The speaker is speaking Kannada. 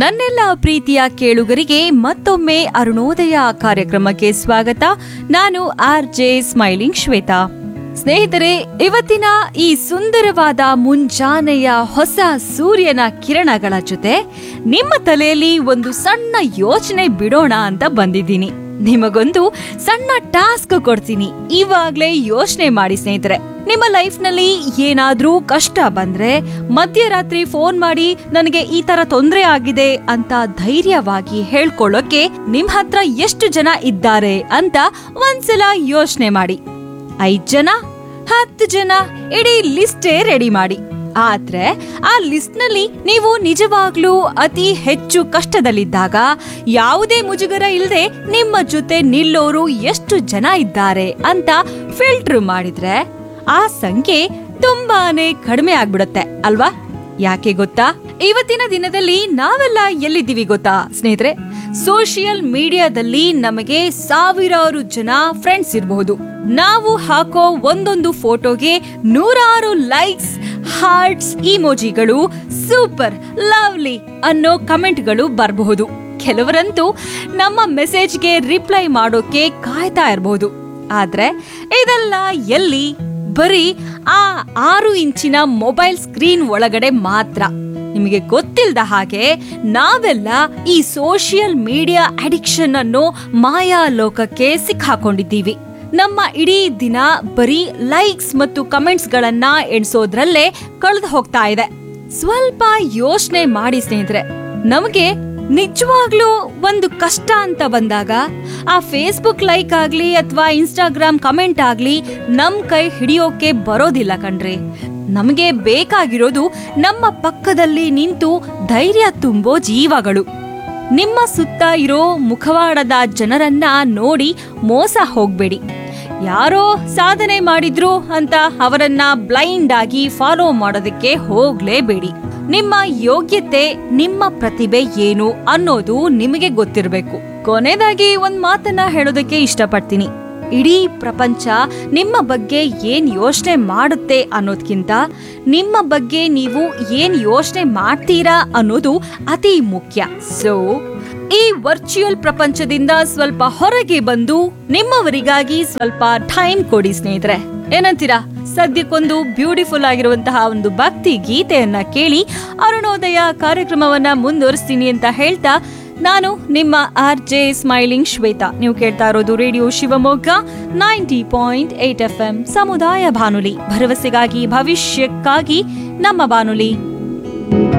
ನನ್ನೆಲ್ಲ ಪ್ರೀತಿಯ ಕೇಳುಗರಿಗೆ ಮತ್ತೊಮ್ಮೆ ಅರುಣೋದಯ ಕಾರ್ಯಕ್ರಮಕ್ಕೆ ಸ್ವಾಗತ ನಾನು ಆರ್ ಜೆ ಸ್ಮೈಲಿಂಗ್ ಶ್ವೇತಾ ಸ್ನೇಹಿತರೆ ಇವತ್ತಿನ ಈ ಸುಂದರವಾದ ಮುಂಜಾನೆಯ ಹೊಸ ಸೂರ್ಯನ ಕಿರಣಗಳ ಜೊತೆ ನಿಮ್ಮ ತಲೆಯಲ್ಲಿ ಒಂದು ಸಣ್ಣ ಯೋಚನೆ ಬಿಡೋಣ ಅಂತ ಬಂದಿದ್ದೀನಿ ನಿಮಗೊಂದು ಸಣ್ಣ ಟಾಸ್ಕ್ ಕೊಡ್ತೀನಿ ಇವಾಗ್ಲೇ ಯೋಚನೆ ಮಾಡಿ ಸ್ನೇಹಿತರೆ ನಿಮ್ಮ ಲೈಫ್ ನಲ್ಲಿ ಏನಾದ್ರೂ ಕಷ್ಟ ಬಂದ್ರೆ ಮಧ್ಯರಾತ್ರಿ ಫೋನ್ ಮಾಡಿ ನನಗೆ ಈ ತರ ತೊಂದರೆ ಆಗಿದೆ ಅಂತ ಧೈರ್ಯವಾಗಿ ಹೇಳ್ಕೊಳ್ಳೋಕೆ ನಿಮ್ ಹತ್ರ ಎಷ್ಟು ಜನ ಇದ್ದಾರೆ ಅಂತ ಒಂದ್ಸಲ ಯೋಚನೆ ಮಾಡಿ ಐದ್ ಜನ ಹತ್ತು ಜನ ಇಡೀ ಲಿಸ್ಟೇ ರೆಡಿ ಮಾಡಿ ಆದ್ರೆ ಆ ಲಿಸ್ಟ್ ನಲ್ಲಿ ನೀವು ನಿಜವಾಗ್ಲೂ ಅತಿ ಹೆಚ್ಚು ಕಷ್ಟದಲ್ಲಿದ್ದಾಗ ಯಾವುದೇ ಮುಜುಗರ ಇಲ್ಲದೆ ನಿಮ್ಮ ಜೊತೆ ನಿಲ್ಲೋರು ಎಷ್ಟು ಜನ ಇದ್ದಾರೆ ಅಂತ ಫಿಲ್ಟರ್ ಮಾಡಿದ್ರೆ ಆ ಸಂಖ್ಯೆ ತುಂಬಾನೇ ಕಡಿಮೆ ಆಗ್ಬಿಡುತ್ತೆ ಅಲ್ವಾ ಯಾಕೆ ಗೊತ್ತಾ ಇವತ್ತಿನ ದಿನದಲ್ಲಿ ನಾವೆಲ್ಲ ಎಲ್ಲಿದ್ದೀವಿ ಗೊತ್ತಾ ಸ್ನೇಹಿತರೆ ಸೋಷಿಯಲ್ ಮೀಡಿಯಾದಲ್ಲಿ ನಮಗೆ ಸಾವಿರಾರು ಜನ ಫ್ರೆಂಡ್ಸ್ ಇರಬಹುದು ನಾವು ಹಾಕೋ ಒಂದೊಂದು ಫೋಟೋಗೆ ನೂರಾರು ಲೈಕ್ಸ್ ಹಾರ್ಟ್ಸ್ ಇಮೋಜಿಗಳು ಸೂಪರ್ ಲವ್ಲಿ ಅನ್ನೋ ಕಮೆಂಟ್ಗಳು ಬರಬಹುದು ಕೆಲವರಂತೂ ನಮ್ಮ ಮೆಸೇಜ್ಗೆ ರಿಪ್ಲೈ ಮಾಡೋಕೆ ಕಾಯ್ತಾ ಇರಬಹುದು ಆದ್ರೆ ಇದೆಲ್ಲ ಎಲ್ಲಿ ಬರೀ ಆ ಆರು ಇಂಚಿನ ಮೊಬೈಲ್ ಸ್ಕ್ರೀನ್ ಒಳಗಡೆ ಮಾತ್ರ ನಿಮಗೆ ಗೊತ್ತಿಲ್ಲದ ಹಾಗೆ ನಾವೆಲ್ಲ ಈ ಸೋಷಿಯಲ್ ಮೀಡಿಯಾ ಅಡಿಕ್ಷನ್ ಅನ್ನೋ ಮಾಯಾ ಲೋಕಕ್ಕೆ ಸಿಕ್ಕಾಕೊಂಡಿದ್ದೀವಿ ನಮ್ಮ ಇಡೀ ದಿನ ಬರೀ ಲೈಕ್ಸ್ ಮತ್ತು ಕಮೆಂಟ್ಸ್ ಗಳನ್ನ ಎಣಿಸೋದ್ರಲ್ಲೇ ಕಳೆದು ಹೋಗ್ತಾ ಇದೆ ಸ್ವಲ್ಪ ಯೋಚನೆ ಮಾಡಿ ಸ್ನೇಹಿತರೆ ನಮಗೆ ನಿಜವಾಗ್ಲೂ ಒಂದು ಕಷ್ಟ ಅಂತ ಬಂದಾಗ ಆ ಫೇಸ್ಬುಕ್ ಲೈಕ್ ಆಗ್ಲಿ ಅಥವಾ ಇನ್ಸ್ಟಾಗ್ರಾಮ್ ಕಮೆಂಟ್ ಆಗ್ಲಿ ನಮ್ ಕೈ ಹಿಡಿಯೋಕೆ ಬರೋದಿಲ್ಲ ಕಣ್ರಿ ನಮಗೆ ಬೇಕಾಗಿರೋದು ನಮ್ಮ ಪಕ್ಕದಲ್ಲಿ ನಿಂತು ಧೈರ್ಯ ತುಂಬೋ ಜೀವಗಳು ನಿಮ್ಮ ಸುತ್ತ ಇರೋ ಮುಖವಾಡದ ಜನರನ್ನ ನೋಡಿ ಮೋಸ ಹೋಗ್ಬೇಡಿ ಯಾರೋ ಸಾಧನೆ ಮಾಡಿದ್ರು ಅಂತ ಅವರನ್ನ ಬ್ಲೈಂಡ್ ಆಗಿ ಫಾಲೋ ಮಾಡೋದಕ್ಕೆ ಹೋಗ್ಲೇಬೇಡಿ ನಿಮ್ಮ ಯೋಗ್ಯತೆ ನಿಮ್ಮ ಪ್ರತಿಭೆ ಏನು ಅನ್ನೋದು ನಿಮಗೆ ಗೊತ್ತಿರಬೇಕು ಕೊನೆಯದಾಗಿ ಒಂದ್ ಮಾತನ್ನ ಹೇಳೋದಕ್ಕೆ ಇಷ್ಟಪಡ್ತೀನಿ ಇಡೀ ಪ್ರಪಂಚ ನಿಮ್ಮ ಬಗ್ಗೆ ಏನ್ ಯೋಚನೆ ಮಾಡುತ್ತೆ ಅನ್ನೋದ್ಕಿಂತ ನಿಮ್ಮ ಬಗ್ಗೆ ನೀವು ಏನ್ ಯೋಚನೆ ಮಾಡ್ತೀರಾ ಅನ್ನೋದು ಅತಿ ಮುಖ್ಯ ಸೊ ಈ ವರ್ಚುವಲ್ ಪ್ರಪಂಚದಿಂದ ಸ್ವಲ್ಪ ಹೊರಗೆ ಬಂದು ನಿಮ್ಮವರಿಗಾಗಿ ಸ್ವಲ್ಪ ಟೈಮ್ ಕೊಡಿ ಸ್ನೇಹಿತರೆ ಏನಂತೀರಾ ಸದ್ಯಕ್ಕೊಂದು ಬ್ಯೂಟಿಫುಲ್ ಆಗಿರುವಂತಹ ಒಂದು ಭಕ್ತಿ ಗೀತೆಯನ್ನ ಕೇಳಿ ಅರುಣೋದಯ ಕಾರ್ಯಕ್ರಮವನ್ನ ಮುಂದುವರಿಸ್ತೀನಿ ಅಂತ ಹೇಳ್ತಾ ನಾನು ನಿಮ್ಮ ಆರ್ ಜೆ ಸ್ಮೈಲಿಂಗ್ ಶ್ವೇತಾ ನೀವು ಕೇಳ್ತಾ ಇರೋದು radio Shivamogga ninety point eight F M ಸಮುದಾಯ ಬಾನುಲಿ ಭರವಸೆಗಾಗಿ ಭವಿಷ್ಯಕ್ಕಾಗಿ ನಮ್ಮ ಬಾನುಲಿ